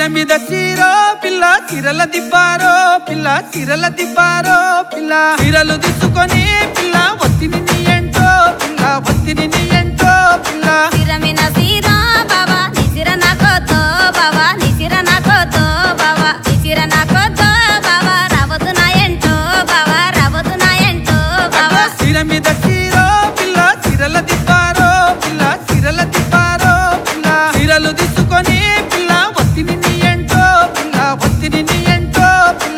చీర మీద చీరో పిల్ల చీరల దిబ్బారో పిల్ల చీరల దిబ్బారో పిల్ల చీరలు దిద్దుకొని పిల్ల ఒత్తిని నీ ఎంటో పిల్ల ఒత్తిని నీ ఎంటో పిల్ల సిరమిన సిరా బావా నిసిర నాకోతో బావా నిసిర నాకోతో బావా నిసిర నాకోతో బావా రావద్దు నా ఎంటో బావా రావద్దు నా ఎంటో బావా చీర మీద చీరో పిల్ల చీరల దిబ్బారో పిల్ల చీరల దిబ్బారో పిల్ల చీరలు దిద్దుకొని పిల్ల ఒత్తిని నీ ఎంటో పిల్ల ఒత్తిని నీ ఎంటో పిల్ల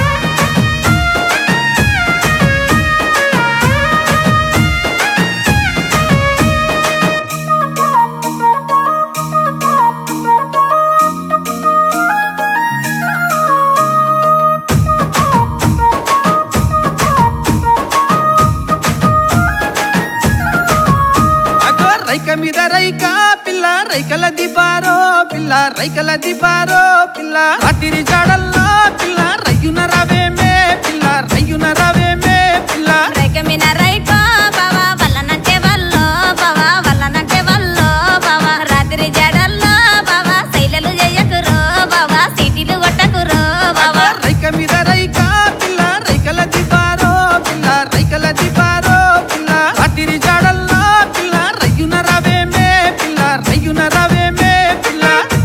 అగో రైక మీద రైక పిల్ల రైకల దిబారో పిల్ల రైకల దిబారో పిల్ల రాత్రి జాడల్లో పిల్ల రయ్యున రవేమే పిల్ల రయ్యున రవేమే పిల్ల రైకమిన రైకో బావా వల్లనంటే వల్లో బావా వల్లనంటే వల్లో బావా రాత్రి జడల్లో బావా శైలలు చేయకురో బావా సీటీలు కొట్టకురో బావా అగో రైక మీద రైక పిల్ల రైకల దిబారో పిల్ల రైకల దిబారో పిల్ల రాత్రి జాడల్లో పిల్ల రయ్యున రవేమే పిల్ల రయ్యున రవేమే పిల్ల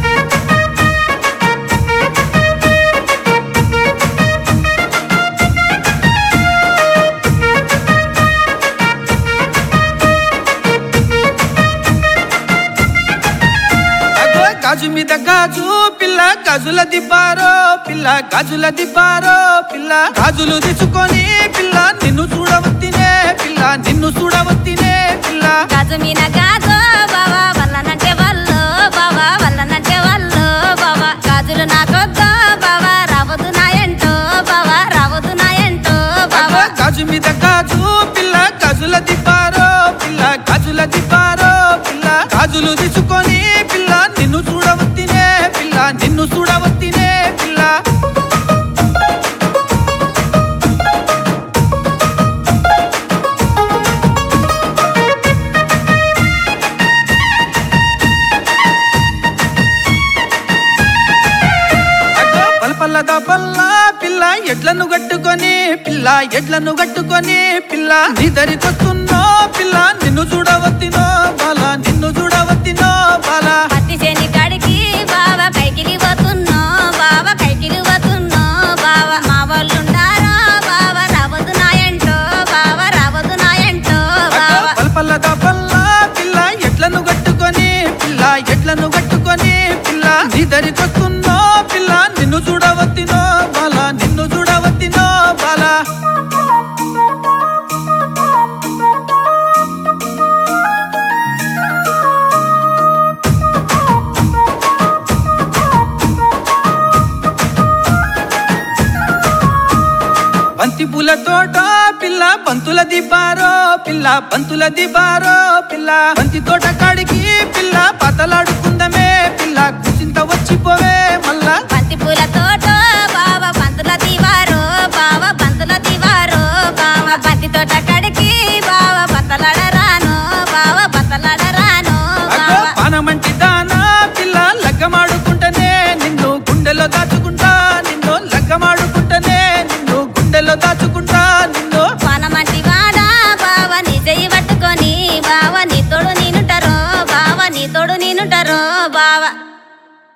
అగో గాజు మీద గాజు పిల్ల గాజుల దిబ్బారో పిల్ల గాజుల దిబ్బారో పిల్ల గాజులు తీసుకొని పిల్ల నిన్ను చూడవత్తినే పిల్ల నిన్ను చూడవత్తినే పిల్ల గాజు మీన గాజు బావా వల్లనంటే వల్లో బావా వల్లనంటే వల్లో బావా గాజులు నాకొద్దు బావా రావద్దు నా ఎంటో బావా రావద్దు నా ఎంటో బావా అగో గాజు మీద గాజు పిల్ల గాజుల దిబ్బారో పిల్ల గాజుల దిబ్బారో పిల్ల గాజులు తీసుకొని పిల్ల నిన్ను చూడవత్తినే పిల్ల నిన్ను చూడవత్తినే పిల్ల అగో పలపల్లద పల్ల పిల్ల ఎడ్లను కట్టుకొని పిల్ల ఎడ్లను కట్టుకొని పిల్ల నీ దరికొస్తున్నో పిల్ల నిన్ను చూడవత్తినో బాల నిన్ను చూడవత్తినో బాల పత్తి చేని కాడికి బావా కైకిలి పోతున్నో బావా కైకిలి పోతున్నో బావా మా వాళ్ళుండారా బావా రావద్దు నా ఎంటో బావా రావద్దు నా ఎంటో అగో బావా పలపల్లద పల్ల పిల్ల ఎడ్లను కట్టుకొని పిల్ల ఎడ్లను కట్టుకొని పిల్ల నీ దరికొస్తున్నో పిల్ల నిన్ను చూడవత్తినో బాల నిన్ను చూడవత్తినో బాల బంతి పూల తోట పిల్ల బంతుల దిబారో పిల్ల బంతుల దిబారో పిల్ల బంతి తోట కాడికి పిల్ల పాతలాడుకుందమే పిల్ల కుచింత వచ్చిపోవే మళ్ళా బంతి పూల తోట బావ బంతుల దివారో బావ బంతుల దివారో బావ బంతి తోట కడికి బావ బతలాడరాను బావ బతలాడరాను అగో బావ పానమంటి దానా పిల్ల లగ్గమాడుకుంటనే నిన్ను గుండెలో దాచుకుంటా నిన్ను లగ్గమాడుకుంటనే నిన్ను గుండెలో దాచుకుంటా నిన్ను పానమంటి వాడా బావ నీ చెయ్యి పట్టుకొని బావ నీ తోడు నేనుంటారో బావ నీ తోడు నేనుంటారో బావ